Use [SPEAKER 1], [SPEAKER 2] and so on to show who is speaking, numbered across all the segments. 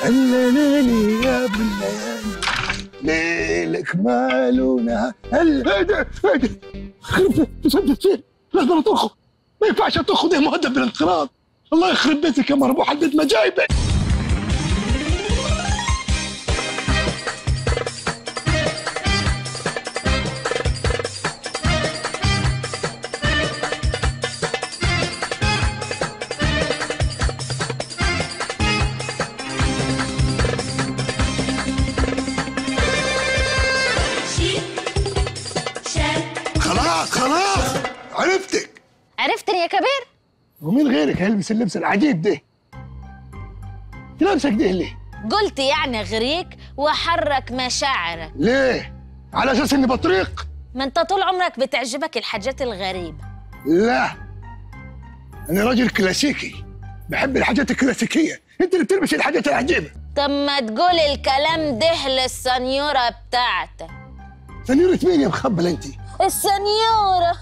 [SPEAKER 1] الليالي يا ابن الليالي ليلك مالونا هل هذا هذا خرب تصدق فين لازم اطخه ما ينفعش اطخه ده مهدد بالانقراض الله يخرب بيتك يا مربوح حدد ما جايبك خلاص خلاص عرفتك
[SPEAKER 2] عرفتني يا كبير
[SPEAKER 1] ومين غيرك هيلبس اللبس العجيب ده انت لابسك ده ليه
[SPEAKER 2] قلت يعني اغريك واحرك مشاعرك
[SPEAKER 1] ليه على اساس اني بطريق
[SPEAKER 2] ما انت طول عمرك بتعجبك الحاجات الغريبة
[SPEAKER 1] لا انا راجل كلاسيكي بحب الحاجات الكلاسيكيه انت اللي بتلبس الحاجات العجيبه
[SPEAKER 2] طب ما تقول الكلام ده للسنيورة بتاعتك
[SPEAKER 1] سنيورة مين يا مخبل انت
[SPEAKER 2] السنيورة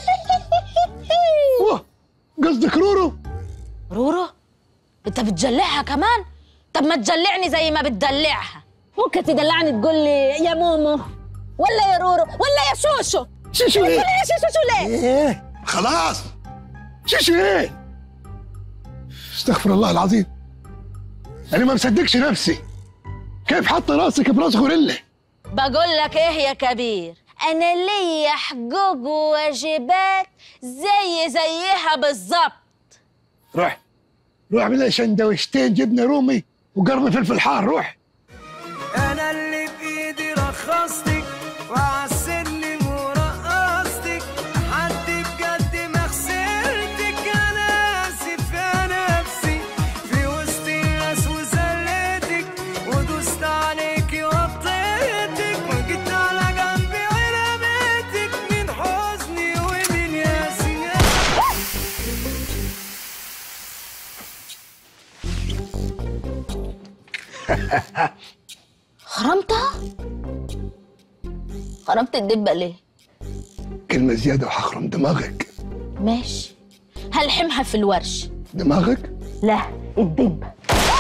[SPEAKER 1] واه قصدك رورو
[SPEAKER 2] رورو انت بتجلعها كمان طب ما تجلعني زي ما بتدلعها ممكن تدلعني تقول لي يا مومو ولا يا رورو ولا يا شوشو
[SPEAKER 1] شوشو ايه
[SPEAKER 2] ولا يا شوشو ليه
[SPEAKER 1] ايه خلاص شوشو ايه استغفر الله العظيم انا ما مصدقش نفسي كيف حط راسك براس غوريلا
[SPEAKER 2] بقول لك ايه يا كبير انا ليا حقوق وواجبات زي زيها بالظبط
[SPEAKER 1] روح روح اعمل لي سندويشتين جبنه رومي وقرن فلفل حار روح
[SPEAKER 3] انا اللي بايدي رخصتك وعالسلم ورقصتك حد بجد ما خسرتك انا اسف يا نفسي في وسط الناس وزلتك ودوست عليكي وطيتك وجيت على جنبي ورميتك من حزني ومن ياسي
[SPEAKER 2] خرمتها خرمت الدبة ليه
[SPEAKER 1] كلمه زياده وحخرم دماغك
[SPEAKER 2] ماشي هلحمها في الورش
[SPEAKER 1] دماغك
[SPEAKER 2] لا الدبة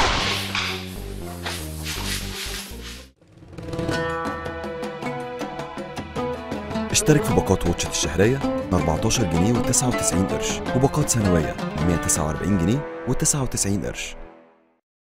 [SPEAKER 4] اشترك في باقات واتشت الشهرية ب 14 جنيه و99 قرش وباقات سنوية ب 149 جنيه و99 قرش